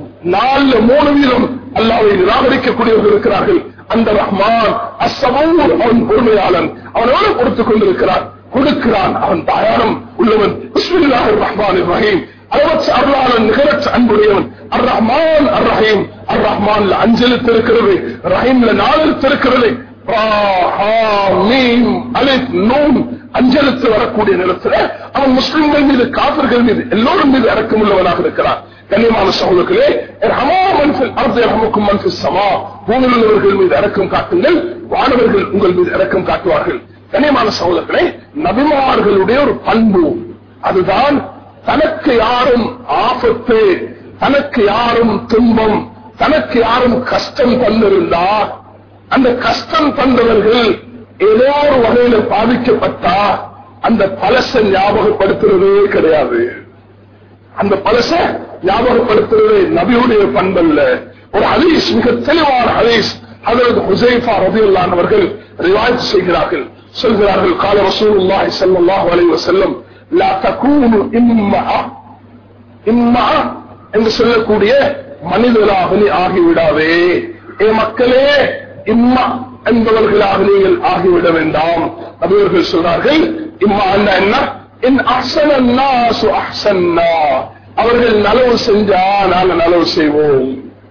நாலுல மூணு வீதம் அல்லாவை நிராகரிக்கக்கூடியவர்கள் இருக்கிறார்கள் அந்த ரஹ்மான் அசபூர் அவன் பொறுமையாளன் அவன் எவ்வளவு பொறுத்துக் கொண்டிருக்கிறான் கொடுக்கிறான் அவன் தாயாரம் உள்ளவன் பிஸ்மில்லாஹிர் ரஹ்மானிர் ரஹீம் அளவற்ற அருளாளன் நிகரற்ற அன்புடையவன் அர் ரஹ்மான் அர் ரஹீம் அர் ரஹ்மான்ல அஞ்செழுத்து இருக்கிறது ரஹீம்ல நாலு எழுத்து இருக்கிறது ரா, ஹா, மீம், அலிஃப், நூன் அஞ்செழுத்து வரக்கூடிய நேரத்தில் அவன் முஸ்லிம்கள் மீது காப்பர்கள் மீது எல்லோரும் மீது இறக்கம் உள்ளவனாக இருக்கிறான் கண்ணியமான சகோதரர்களே ரஹமான் அர்த்த ரஹமுக்கும் மன்ஃபில் சமா பூமியில் உள்ளவர்கள் மீது இறக்கம் காட்டுங்கள் வானவர்கள் உங்கள் மீது இறக்கம் காட்டுவார்கள் கண்ணியமான சகோதரர்களே நபிமார்களுடைய ஒரு பண்பு அதுதான் தனக்கு யாரும் ஆபத்து தனக்கு யாரும் துன்பம் தனக்கு யாரும் கஷ்டம் தந்திருந்தா அந்த கஷ்டம் தந்தவர்கள் ஏதோ ஒரு வகையில பாதிக்கப்பட்டா அந்த பழச ஞாபகப்படுத்துறதே கிடையாது அந்த பழச ஞாபகப்படுத்துறது நபியுடைய பண்பல்ல ஒரு ஹதீஸ் மிக தெளிவான ஹதீஸ் அதற்கு ஹுசைஃபா ரதியுல்லான் அவர்கள் ரிவாயத் செய்கிறார்கள் சொல்கிறார்கள் கால ரசூலுல்லாஹி ஸல்லல்லாஹு அலைஹி வஸல்லம் லா தகூனு இம்மா இம்மா என்று சொல்லக்கூடிய மனிதராக நீ ஆகிவிடாதே ஏ மக்களே இம்மா என்பவர்களாக நீங்கள் ஆகிவிட வேண்டாம் நபியவர்கள் சொல்றார்கள் இம்மா என்ன என்ன இன் அஹ்சன الناس அஹ்சன்னா அவர்கள் நலவு செஞ்சா நாங்க நலவு செய்வோம்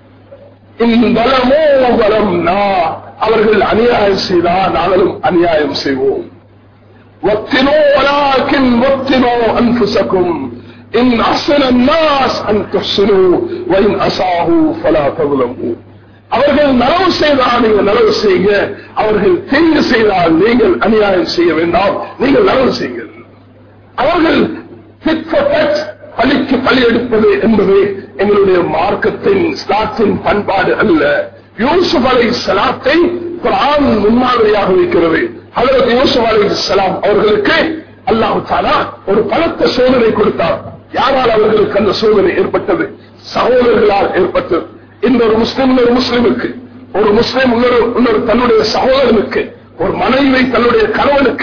இன் பலமோ பலம்னா அவர்கள் அநியாயம் செய்தா நாங்களும் அநியாயம் செய்வோம் واتنوا ولكن واتنوا أنفسكم إن أحسن الناس أن تحسنوا وإن أساءوا فلا تظلموا அவர்கள் நலவு செய்தால் நீங்கள் நலவு செய்யுங்க அவர்கள் தீங்கு செய்தால் நீங்கள் அநியாயம் செய்ய வேண்டாம் நீங்கள் நலவு செய்யுங்கள் அவர்கள் fit for tat, பழிக்கு பழி எடுப்பது என்பது எங்களுடைய மார்க்கத்தின் ஸ்லாத்தின் பண்பாடு அல்ல யூசுப் அலை சலாத்தை குரான் முன்மாதிரியாக வைக்கிறது அதற்கு யூசுப் அலை சலாம் அவர்களுக்கு அல்லாஹு தாலா ஒரு பலத்த சோதனை கொடுத்தார் யாரால் அவர்களுக்கு அந்த சோதனை ஏற்பட்டது சகோதரர்களால் ஏற்பட்டது இந்த ஒரு முஸ்லிம் இன்னொரு முஸ்லிமுக்கு ஒரு முஸ்லிம் இன்னொரு இன்னொரு தன்னுடைய சகோதரனுக்கு ஒரு மனைவி தன்னுடைய கணவனுக்கு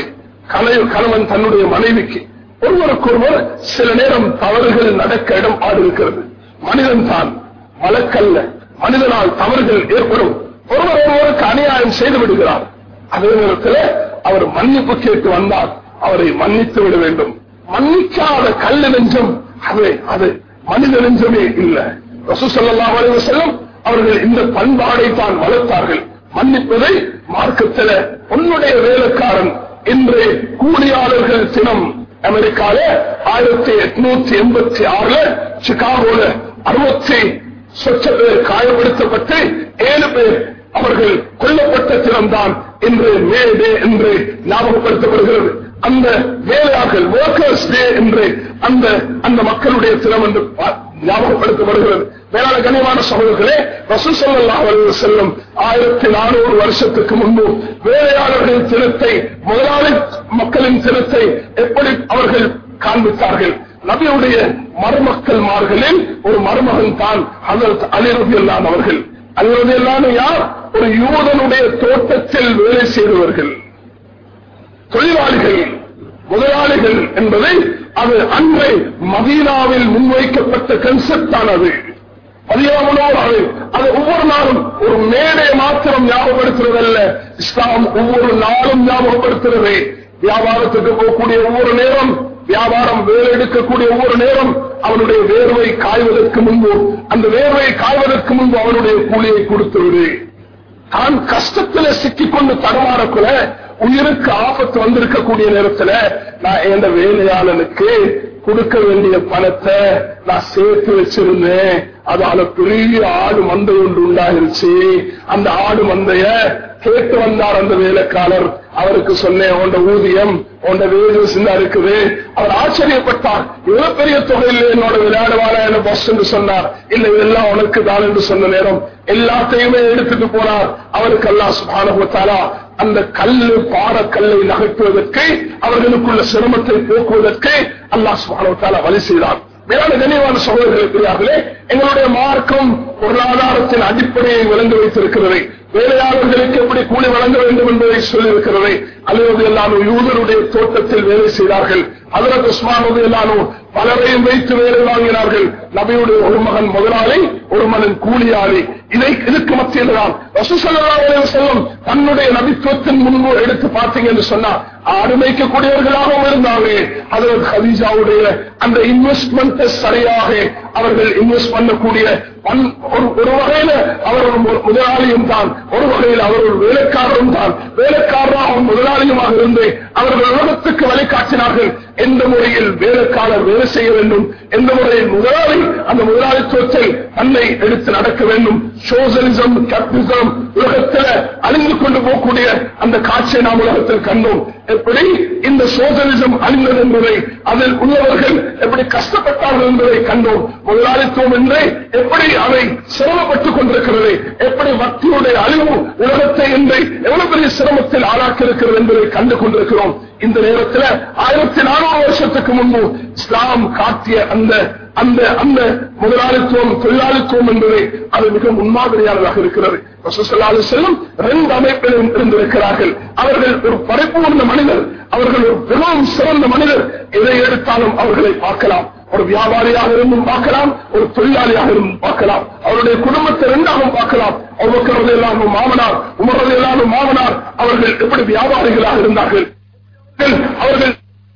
கலை- கணவன் தன்னுடைய மனைவிக்கு ஒருவருக்கொருவர் சில நேரம் தவறுகள் நடக்க இடம் ஆடு இருக்கிறது மனிதன் தான் வழக்கல்ல மனிதனால் தவறுகள் ஏற்படும் ஒருவர் ஒருவருக்கு அநியாயம் செய்து விடுகிறார் அதே நேரத்தில் அவர் மன்னிப்பு கேட்டு வந்தால் அவரை மன்னித்து விட வேண்டும் மன்னிக்காத கல்லு நெஞ்சம் அது அது மனித நெஞ்சமே இல்லை ரசூசல்லாஹு அலைஹி வஸல்லம் அவர்கள் இந்த பண்பாடை தான் வளர்த்தார்கள் மன்னிப்பதை மார்க்கத்தில உன்னுடைய வேலைக்காரன் இன்று கூலியாளர்கள் தினம் அமெரிக்கால ஆயிரத்தி எட்நூத்தி எண்பத்தி ஆறுல சிகாகோல அறுபத்தி சொச்ச பேர் காயப்படுத்தப்பட்டு ஏழு பேர் அவர்கள் கொல்லப்பட்ட தினம்தான் இன்று மே டே என்று ஞாபகப்படுத்தப்படுகிறது அந்த வேலையாளர்கள் ஒர்க்கர்ஸ் டே என்று அந்த அந்த மக்களுடைய தினம் என்று பா- ஞாபகப்படுத்தப்படுகிறது மேலான கனிவான சகோதரர்களே ரசூசல்லா செல்லும் ஆயிரத்தி நானூறு வருஷத்துக்கு முன்பு வேலையாளர்களின் தினத்தை முதலாளி மக்களின் தினத்தை எப்படி அவர்கள் காண்பித்தார்கள் நபியுடைய மருமக்கள்மார்களில் ஒரு மருமகன் தான் அதற்கு அலிரபியல்லான் அவர்கள் அலிரபியல்லான் யார் ஒரு யூதனுடைய தோட்டத்தில் வேலை செய்தவர்கள் தொழிலாளிகள் முதலாளிகள் என்பதை அது அன்றை மதீனாவில் முன்வைக்கப்பட்ட கன்செப்ட் தான் அது மதியாமனோடு அது அது ஒவ்வொரு நாளும் ஒரு மேடை மாத்திரம் ஞாபகப்படுத்துறதல்ல இஸ்லாம் ஒவ்வொரு நாளும் ஞாபகப்படுத்துறது வியாபாரத்துக்கு போகக்கூடிய ஒவ்வொரு நேரம் வியாபாரம் வேலை எடுக்கக்கூடிய ஒவ்வொரு நேரம் அவனுடைய வேர்வை காய்வதற்கு முன்பு அந்த வேர்வை காய்வதற்கு முன்பு அவனுடைய கூலியை கொடுத்து விடு தான் கஷ்டத்துல சிக்கிக்கொண்டு தடமாறக்குள்ள உயிருக்கு ஆபத்து வந்திருக்கக்கூடிய நேரத்துல நான் எந்த வேலையாளனுக்கு கொடுக்க வேண்டிய பணத்தை நான் சேர்த்து வச்சிருந்தேன் அதால பெரிய ஆடு மந்தை ஒன்று உண்டாயிருச்சு அந்த ஆடு மந்தைய கேட்டு வந்தார் அந்த வேலைக்காரர் அவருக்கு சொன்னேன் உண்ட ஊதியம் உண்ட வேஜஸ் இருக்குது அவர் ஆச்சரியப்பட்டார் இவ்வளவு பெரிய தொகையில் என்னோட விளையாடுவாரா என்ன பஸ் என்று சொன்னார் இல்ல இதெல்லாம் உனக்கு தான் என்று சொன்ன நேரம் எல்லாத்தையுமே எடுத்துட்டு போனார் அவருக்கு அல்லா சுபானுபத்தாரா அந்த கல்லு பாறக்கல்லை நகர்த்துவதற்கு அவர்களுக்குள்ள சிரமத்தை போக்குவதற்கு அல்லாஹ் சுபானுபத்தாலா வழி செய்தார் மேலான கனிவான சகோதரர்களே எங்களுடைய மார்க்கம் பொருளாதாரத்தின் அடிப்படையை விளங்க வைத்திருக்கிறது வேலையாளர்களுக்கு எப்படி கூலி வழங்க வேண்டும் என்பதை சொல்லியிருக்கிறது அல்லது எல்லாரும் யூதருடைய தோட்டத்தில் வேலை செய்தார்கள் அதற்கு உஸ்மானது எல்லாரும் பலரையும் வைத்து வேலை வாங்கினார்கள் நபியுடைய ஒரு மகன் முதலாளி ஒரு மகன் கூலியாளி இதை இதுக்கு மத்தியில் தான் செல்லும் தன்னுடைய நபித்துவத்தின் முன்பு எடுத்து பார்த்தீங்க என்று சொன்னார் ஆடுமைக்கக்கூடியவர்களாகவும் இருந்தாங்க அதற்கு ஹதீஜாவுடைய அந்த இன்வெஸ்ட்மெண்ட் சரியாக அவர்கள் இன்வெஸ்ட் பண்ணக்கூடிய பன்- ஒரு ஒரு வகையில அவர் ஒரு மு- முதலாளியும் தான் ஒரு வகையில் அவர் ஒரு வேலைக்காரரும் தான் வேலைக்காரராகவும் முதலாளியுமாக இருந்து அவர்கள் உலகத்துக்கு வழிகாட்டினார்கள் எந்த முறையில் வேலைக்காரர் வேலை செய்ய வேண்டும் எந்த முறையில் முதலாளி அந்த முதலாளித்துவத்தை தன்னை எடுத்து நடக்க வேண்டும் சோசலிசம் கேபிட்டலிசம் உலகத்தில் அழிந்து கொண்டு போகக்கூடிய அந்த காட்சியை நாம் உலகத்தில் கண்டோம் எப்படி இந்த சோசலிசம் அழிந்தது என்பதை அதில் உள்ளவர்கள் எப்படி கஷ்டப்பட்டார்கள் என்பதை கண்டோம் முதலாளித்துவம் என்று எப்படி அவை சிரமப்பட்டுக் கொண்டிருக்கிறது எப்படி வக்தியுடைய அழிவு உலகத்தை இன்று எவ்வளவு பெரிய சிரமத்தில் ஆளாக்கி இருக்கிறது என்பதை கண்டு கொண்டிருக்கிறோம் இந்த நேரத்தில் ஆயிரத்தி நானூறு வருஷத்துக்கு முன்பு இஸ்லாம் காட்டிய அந்த அந்த அந்த முதலாளித்துவம் தொழிலாளித்துவம் என்பதை அது மிக முன்மாதிரியானதாக இருக்கிறது ரசூலுல்லாஹி அலைஹி வஸல்லம் ரெண்டு அமைப்பிலும் இருந்திருக்கிறார்கள் அவர்கள் ஒரு பரிபூர்ண மனிதர் அவர்கள் ஒரு மிகவும் சிறந்த மனிதர் எதை எடுத்தாலும் அவர்களை பார்க்கலாம் ஒரு வியாபாரியாக இருந்தும் பார்க்கலாம் ஒரு தொழிலாளியாக இருந்தும் பார்க்கலாம் அவருடைய குடும்பத்தை இரண்டாகவும் பார்க்கலாம் அவர்கள் எல்லாரும் மாமனார் உமரது எல்லாரும் மாமனார் அவர்கள் எப்படி வியாபாரிகளாக இருந்தார்கள் அவர்கள்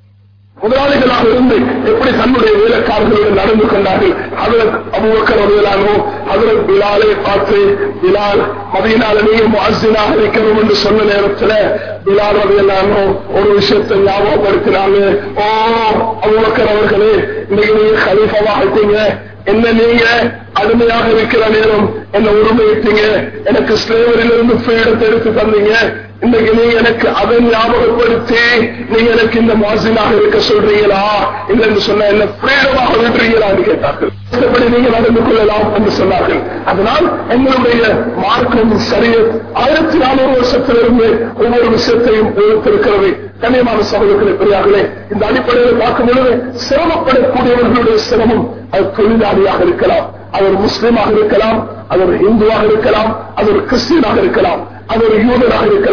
முதலாளிகளாக இருந்து எப்படி தன்னுடைய வேலைக்காரர்களுடன் நடந்து கொண்டார்கள் அதில் அபுபக்கர் வருதலானோ அதில் பிலாலை பார்த்து பிலால் மதியினால நீங்க மாசினாக இருக்கணும் என்று சொன்ன நேரத்தில் பிலால் வருதலானோ ஒரு விஷயத்தை ஞாபகப்படுத்தினாங்க ஓ அபுபக்கர் அவர்களே இன்னைக்கு நீங்க கலீஃபாவாக இருக்கீங்க என்ன நீங்க அடிமையாக இருக்கிற நேரம் என்ன உரிமையிட்டீங்க எனக்கு ஸ்லேவரிலிருந்து ஃப்ரீடத்தை எடுத்து தந்தீங்க இன்னைக்கு நீங்க எனக்கு அதை ஞாபகப்படுத்தி நீங்க எனக்கு இந்த மாசினாக இருக்க சொல்றீங்களா இல்லை என்று சொன்ன என்ன ஃப்ரீடமாக விடுறீங்களான்னு கேட்டார்கள் எப்படி நீங்க நடந்து கொள்ளலாம் என்று சொன்னார்கள் அதனால் எங்களுடைய மார்க்கம் சரிய ஆயிரத்தி நானூறு வருஷத்திலிருந்து ஒவ்வொரு விஷயத்தையும் எடுத்திருக்கிறது கண்ணியமான சகோதரர்களை பெரியார்களே இந்த அடிப்படையில் பார்க்கும் பொழுது சிரமப்படக்கூடியவர்களுடைய சிரமம் அது தொழிலாளியாக இருக்கலாம் அது ஒரு முஸ்லீமாக இருக்கலாம் அது ஒரு இந்துவாக இருக்கலாம் அது ஒரு கிறிஸ்டியனாக இருக்கலாம் அது ஒரு யூதனாக இருக்கலாம்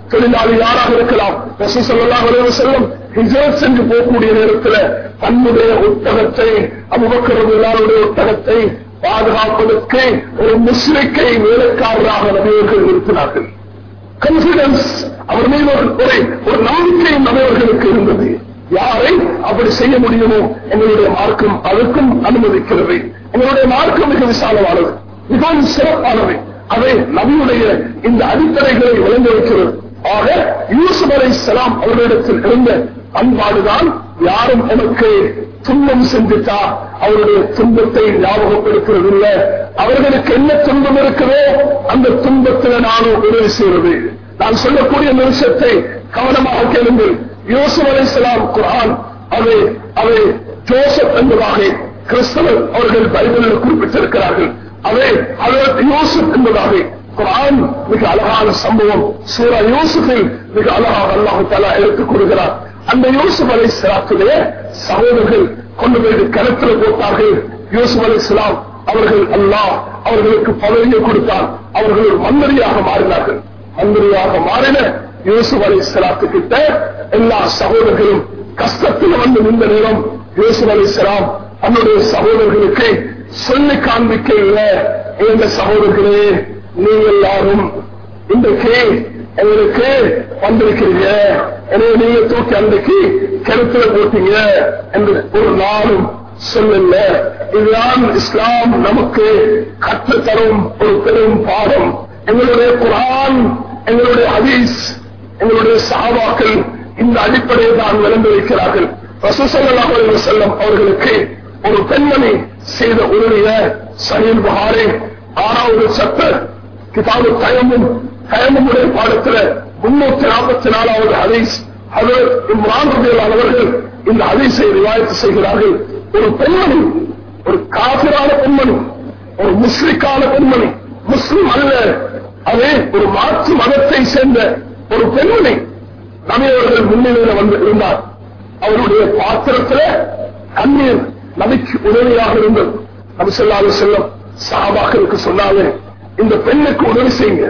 தொழிலாளி யாராக இருக்கலாம் ரசூசல்லாஹ் அலைஹி செல்லும் ஹிஜரத் சென்று போகக்கூடிய நேரத்தில் தன்னுடைய ஒட்டகத்தை அபுபக்கரதுடைய ஒட்டகத்தை பாதுகாப்பதற்கு ஒரு முஸ்லிக்கை வேலைக்காரராக நபியர்கள் நிறுத்தினார்கள் கான்பிடன்ஸ் அவர் மீது ஒரு ஒரு- ஒரு நம்பிக்கை நபர்களுக்கு இருந்தது யாரை அப்படி செய்ய முடியுமோ எங்களுடைய மார்க்கம் அதற்கும் அனுமதிக்கிறது எங்களுடைய மார்க்கம் மிக விசாலமானது மிகவும் சிறப்பானது அதை நபியுடைய இந்த அடிப்படைகளை விளங்க வைக்கிறது ஆக யூசுப் அலை சலாம் அவர்களிடத்தில் இருந்த பண்பாடுதான் யாரும் எனக்கு துன்பம் செஞ்சுட்டா அவருடைய துன்பத்தை ஞாபகப்படுத்துறது இல்லை அவர்களுக்கு என்ன துன்பம் இருக்குதோ அந்த துன்பத்தில் நானும் உதவி செய்வது நான் சொல்லக்கூடிய இந்த விஷயத்தை கவனமாக கேளுங்கள் யூசுப் அலைஹிஸ்ஸலாம் குர்ஆன் அது அது ஜோசப் என்பதாக கிறிஸ்தவர் அவர்கள் பைபிளில் குறிப்பிட்டிருக்கிறார்கள் அதே அதற்கு யூசுப் என்பதாக குர்ஆன் மிக அழகான சம்பவம் சூரா யூசுஃபில் மிக அழகாக அல்லாஹு தலா எடுத்துக் கொடுக்கிறார் அந்த யூசுப் அலை சலாத்துடைய சகோதரர்கள் கொண்டு போய் கிணத்துல போட்டார்கள் யூசுப் அலை சலாம் அவர்கள் அல்லாஹ் அவர்களுக்கு பதவியை கொடுத்தார் அவர்கள் ஒரு மந்திரியாக மாறினார்கள் மந்திரியாக மாறின யூசுப் அலை சலாத்து கிட்ட எல்லா சகோதரர்களும் கஷ்டத்தில் வந்து நின்ற நேரம் யூசுப் அலை சலாம் தன்னுடைய சகோதரர்களுக்கு சொல்லி காண்பிக்க இல்லை எங்க சகோதரர்களே நீங்கள் எல்லாரும் இன்றைக்கு எங்களுக்கு வந்திருக்கிறீங்க எனவே நீங்க தூக்கி அன்றைக்கு கிணத்துல போட்டீங்க என்று ஒரு நாளும் சொல்லல இதுதான் இஸ்லாம் நமக்கு கற்றுத்தரும் ஒரு பெரும் பாடம் எங்களுடைய குரான் எங்களுடைய ஹதீஸ் எங்களுடைய சஹாபாக்கள் இந்த அடிப்படையை தான் விளந்து வைக்கிறார்கள் ரசூசல்லாஹு அலைஹி வஸல்லம் அவர்களுக்கு ஒரு பெண்மணி செய்த உதவிய சஹீல் புகாரி ஆறாவது சட்ட கிதாபு தயமும் தயமுடைய பாடத்துல முன்னூத்தி நாற்பத்தி நாலாவது ஹதீஸ் ஹதரத் இம்ரான் ரபியல்லான் அவர்கள் இந்த ஹதீஸை ரிவாயத்து செய்கிறார்கள் ஒரு பெண்மணி ஒரு காபிரான பெண்மணி ஒரு முஸ்லிக்கான பெண்மணி முஸ்லிம் அல்ல அதே ஒரு மாற்று மதத்தை சேர்ந்த ஒரு பெண்மணி நபியவர்கள் முன்னிலையில் வந்து இருந்தார் அவருடைய பாத்திரத்துல தண்ணீர் நபிக்கு உதவியாக இருந்தது நபி சொல்லாத செல்லம் சாபாக்களுக்கு சொன்னாங்க இந்த பெண்ணுக்கு உதவி செய்யுங்க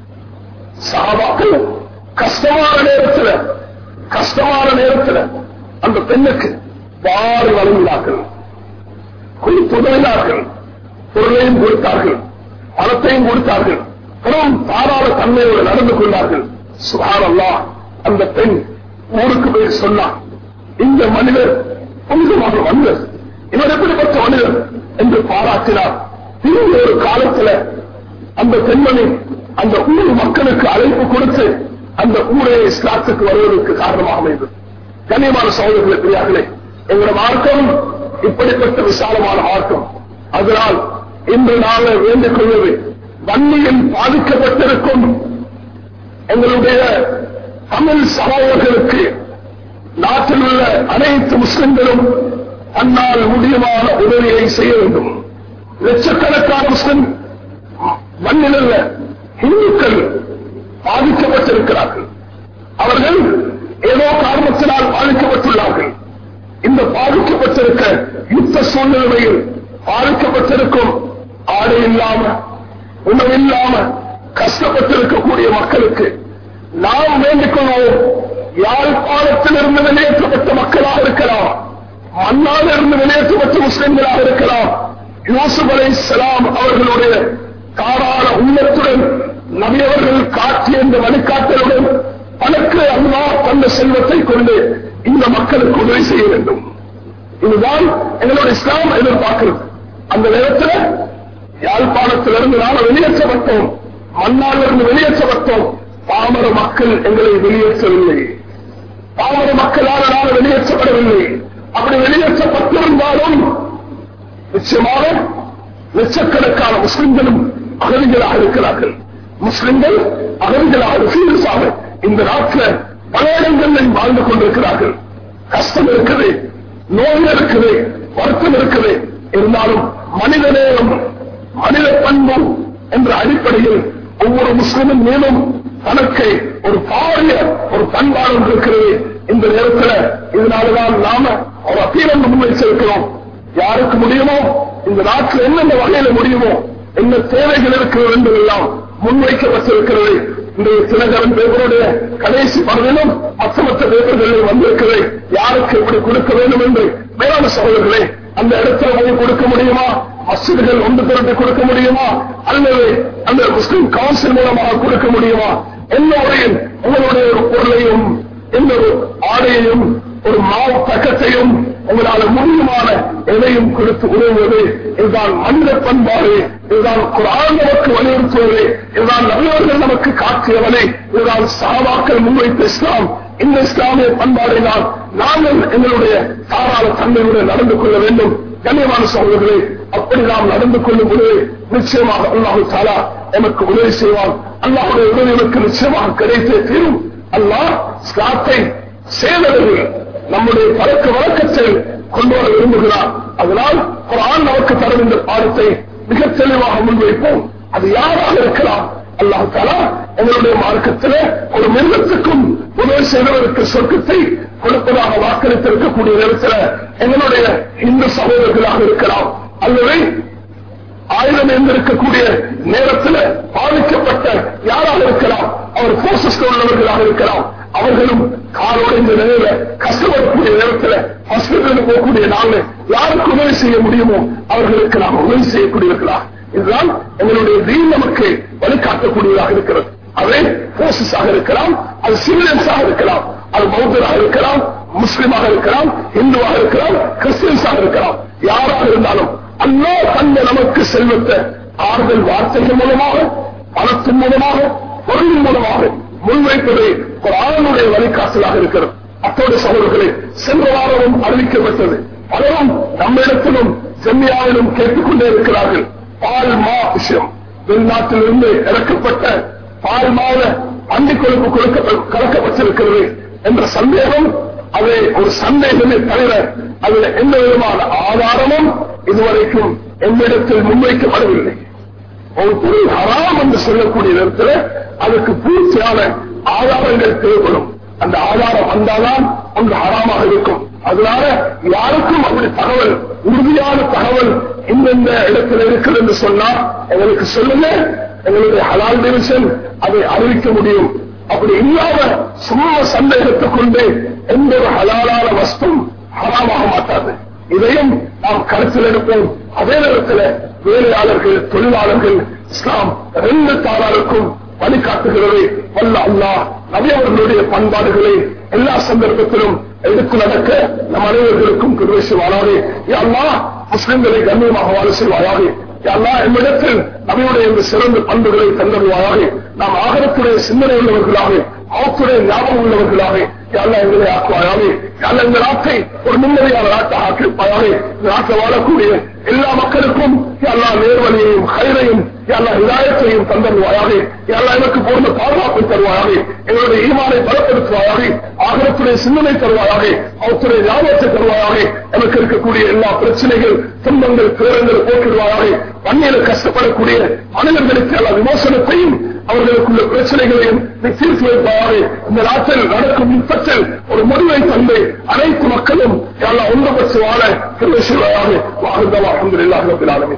சாபாக்கள் கஷ்டமான நேரத்துல கஷ்டமான நேரத்துல அந்த பெண்ணுக்கு வாரி வழங்கினார்கள் கொடுத்து உதவினார்கள் பொருளையும் கொடுத்தார்கள் பணத்தையும் கொடுத்தார்கள் பெரும் தாராள தன்மையோடு நடந்து கொண்டார்கள் சுகாரல்லா அந்த பெண் ஊருக்கு போய் சொன்னார் இந்த மனிதர் புனிதமாக மனிதர் இவர் எப்படிப்பட்ட மனிதர் என்று பாராட்டினார் திரும்ப ஒரு காலத்துல அந்த பெண்மணி அந்த ஊர் மக்களுக்கு அழைப்பு கொடுத்து அந்த ஊரே இஸ்லாத்துக்கு வருவதற்கு காரணமாக அமைந்தது கண்ணியமான சகோதரர்களே பெரியார்களே எங்களோட மார்க்கம் இப்படிப்பட்ட விசாலமான மார்க்கம் அதனால் இன்று நாங்கள் வேண்டிக் கொள்வது வன்னியில் பாதிக்கப்பட்டிருக்கும் எங்களுடைய தமிழ் சகோதரர்களுக்கு நாட்டில் உள்ள அனைத்து முஸ்லிம்களும் தன்னால் முடியுமான உதவியை செய்ய வேண்டும் லட்சக்கணக்கான முஸ்லிம் மண்ணில் உள்ள இந்துக்கள் பாதிக்கப்பட்டிருக்கிறார்கள் அவர்கள் ஏதோ காரணத்தினால் பாதிக்கப்பட்டுள்ளார்கள் இந்த பாதிக்கப்பட்டிருக்க யுத்த சூழ்நிலையில் பாதிக்கப்பட்டிருக்கும் ஆடை இல்லாம உணவில்லாம கஷ்டப்பட்டிருக்கக்கூடிய மக்களுக்கு நாம் வேண்டிக் கொள்வோம் யாழ்ப்பாணத்திலிருந்து வெளியேற்றப்பட்ட மக்களாக இருக்கலாம் மண்ணால் இருந்து வெளியேற்றப்பட்ட முஸ்லிம்களாக இருக்கலாம் யூசுப் அலை சலாம் அவர்களுடைய தாராள உள்ளத்துடன் நபியவர்கள் காட்டிய இந்த வழிகாட்டலுடன் தனக்கு அல்லா தந்த செல்வத்தை கொண்டு இந்த மக்களுக்கு உதவி செய்ய வேண்டும் இதுதான் எங்களுடைய இஸ்லாம் எதிர்பார்க்கிறது அந்த நேரத்தில் யாழ்ப்பாணத்திலிருந்து நாம் வெளியேற்றப்பட்டோம் மண்ணாலிருந்து வெளியேற்றப்பட்டோம் பாமர மக்கள் எங்களை வெளியேற்றவில்லை பாமர மக்களால் நாம் வெளியேற்றப்படவில்லை அப்படி வெளியேற்றப்பட்டிருந்தாலும் நிச்சயமாக லட்சக்கணக்கான முஸ்லிம்களும் அகதிகளாக இருக்கிறார்கள் முஸ்லிம்கள் அகதிகளாக சீரியஸாக இந்த நாட்டில் பல இடங்களில் வாழ்ந்து கொண்டிருக்கிறார்கள் கஷ்டம் இருக்குது நோய் இருக்குது வருத்தம் இருக்குது இருந்தாலும் மனித நேரம் மனித பண்பு என்ற அடிப்படையில் ஒவ்வொரு முஸ்லிமின் மீதும் தனக்கு ஒரு பாரிய ஒரு பண்பாடு இருக்கிறது இந்த நேரத்தில் இதனாலதான் நாம ஒரு அப்பீலம் முன்வைச்சிருக்கிறோம் யாருக்கு முடியுமோ இந்த நாட்டில் என்னென்ன வகையில முடியுமோ என்ன தேவைகள் இருக்கிறது என்பதெல்லாம் முன்வைக்கப்பட்டிருக்கிறது இன்றைய தினகரன் பேப்பருடைய கடைசி பகுதியிலும் மற்ற பேப்பர்களில் வந்திருக்கிறது யாருக்கு எப்படி கொடுக்க வேண்டும் என்று மேலான சகோதரர்களே அந்த இடத்துல போய் கொடுக்க முடியுமா மசிதிகள் ஒன்று திரட்டி கொடுக்க முடியுமா அல்லது அந்த முஸ்லிம் கவுன்சில் மூலமாக கொடுக்க முடியுமா என்ன முறையில் உங்களுடைய ஒரு பொருளையும் இன்னொரு ஆடையையும் ஒரு மாவு பக்கத்தையும் உங்களால முடியுமான எதையும் கொடுத்து உதவுவது இதுதான் மனித பண்பாடு இதுதான் குரான் நமக்கு வலியுறுத்துவது இதுதான் நல்லவர்கள் நமக்கு காட்டியவனை இதுதான் சாவாக்கள் முன்வைத்த இஸ்லாம் இந்த இஸ்லாமிய பண்பாடை தான் நாங்கள் எங்களுடைய தாராள தன்மையுடன் நடந்து கொள்ள வேண்டும் கண்ணியமான சகோதரர்களே அப்படி நாம் நடந்து கொள்ளும் பொழுது நிச்சயமாக அல்லாஹு தாலா எனக்கு உதவி செய்வான் அல்லாஹுடைய உதவி எனக்கு நிச்சயமாக கிடைத்தே தீரும் அல்லாஹ் ஸ்லாத்தை சேதர்கள் நம்முடைய பழக்க வழக்கத்தை கொண்டு வர விரும்புகிறார் அதனால் குரான் நமக்கு தரும் இந்த பாடத்தை மிக தெளிவாக முன்வைப்போம் அது யாராக இருக்கலாம் அல்லாஹ் தாலா எங்களுடைய மார்க்கத்தில் ஒரு மிருகத்துக்கும் உதவி செய்தவருக்கு சொர்க்கத்தை கொடுப்பதாக வாக்களித்திருக்கக்கூடிய நேரத்தில் எங்களுடைய இந்து சகோதரர்களாக இருக்கலாம் அல்லது ஆயுதம் இருந்திருக்கக்கூடிய நேரத்தில் பாதிக்கப்பட்ட யாராக இருக்கலாம் அவர் போர்சஸ்ல உள்ளவர்களாக இருக்கலாம் அவர்களும் காலோட இந்த நிலையில கஷ்டப்படக்கூடிய நேரத்தில் ஹாஸ்பிட்டலுக்கு போகக்கூடிய நாங்கள் யாருக்கு உதவி செய்ய முடியுமோ அவர்களுக்கு நாம் உதவி செய்யக்கூடியவர்களா இதுதான் எங்களுடைய தீன் நமக்கு வழிகாட்டக்கூடியதாக இருக்கிறது அதே போர்சஸாக இருக்கலாம் அது சிவிலியன்ஸாக இருக்கலாம் அது பௌத்தராக இருக்கலாம் முஸ்லிமாக இருக்கலாம் இந்துவாக இருக்கலாம் கிறிஸ்டியன்ஸாக இருக்கலாம் யாராக இருந்தாலும் அல்லா தந்த நமக்கு செல்வத்தை ஆறுதல் வார்த்தைகள் மூலமாக பணத்தின் மூலமாக பொருளின் மூலமாக முன்வைப்பது ஒரு ஆணுடைய வழிகாட்டலாக இருக்கிறது அத்தோடு சகோதரர்களே சென்ற வாரமும் அறிவிக்கப்பட்டது பலரும் நம்மிடத்திலும் செம்மியாவிலும் கேட்டுக்கொண்டே இருக்கிறார்கள் பால் மா விஷயம் வெளிநாட்டிலிருந்து இறக்கப்பட்ட பால் மாவுல அண்டி கொழுப்பு கொடுக்க கலக்கப்பட்டிருக்கிறது என்ற சந்தேகம் அது ஒரு சந்தேகமே தவிர அதுல எந்த விதமான ஆதாரமும் இதுவரைக்கும் என்னிடத்தில் முன்வைக்கப்படவில்லை ஒரு பொருள் ஹராம் என்று சொல்லக்கூடிய நேரத்தில் அதுக்கு பூர்த்தியான ஆதாரங்கள் தேவைப்படும் அந்த ஆதாரம் வந்தால்தான் ஒன்று ஹராமாக இருக்கும் அதனால யாருக்கும் அப்படி தகவல் உறுதியான தகவல் இந்தந்த இடத்துல இருக்குது என்று சொன்னா எங்களுக்கு சொல்லுங்க எங்களுடைய ஹலால் டிவிஷன் அதை அறிவிக்க முடியும் அப்படி இல்லாம சும்மா சந்தேகத்தை கொண்டு எந்த ஒரு ஹலாலான வஸ்தும் ஹராமாக மாட்டாது இதையும் நாம் கருத்தில் எடுப்போம் அதே நேரத்தில் வேலையாளர்கள் தொழிலாளர்கள் இஸ்லாம் ரெண்டு தாராருக்கும் வழிகாட்டுகிறது வல்ல அல்லா நபியவர்களுடைய பண்பாடுகளை எல்லா சந்தர்ப்பத்திலும் எடுத்து நடக்க நம் அனைவர்களுக்கும் குருவேசுவானாரே அல்லா முஸ்லிம்களை கண்ணியமாக வாழ செய்வாயாக அல்லா என்னிடத்தில் நபியுடைய இந்த சிறந்த பண்புகளை தந்தருவாயாக நாம் ஆகரத்துடைய சிந்தனை உள்ளவர்களாக அவத்துடைய ஞாபகம் உள்ளவர்களாக யாரா எங்களை ஆக்குவாயாவே யாரா இந்த நாட்டை ஒரு நிம்மதியான நாட்டாக ஆக்கிருப்பாயாவே இந்த நாட்டில் வாழக்கூடிய எல்லா மக்களுக்கும் எல்லா நேர்வழியையும் கைரையும் எல்லா இதாயத்தையும் தந்தருவாயாக எல்லா எனக்கு போன்ற பாதுகாப்பை தருவாயாக எங்களுடைய ஈமானை பலப்படுத்துவாயாக ஆகரத்துடைய சிந்தனை தருவாயாக அவத்துடைய ஞாபகத்தை தருவாயாக எனக்கு இருக்கக்கூடிய எல்லா பிரச்சனைகள் துன்பங்கள் பேரங்கள் போக்கிடுவாயாக வன்னியில கஷ்டப்படக்கூடிய மனிதர்களுக்கு எல்லா விமோசனத்தையும் அவர்களுக்குள்ள பிரச்சனைகளையும் நீ தீர்த்து வைப்பாயாக இந்த நாட்டில் நடக்கும் யுத்தத்தில் ஒரு முடிவை தந்து அனைத்து மக்களும் எல்லாம் ஒன்றுபட்டு வாழ திருவள்ளுவராக வாழ்ந்தவா அஹமதுல்லாஹ் ரபில் ஆலமீன்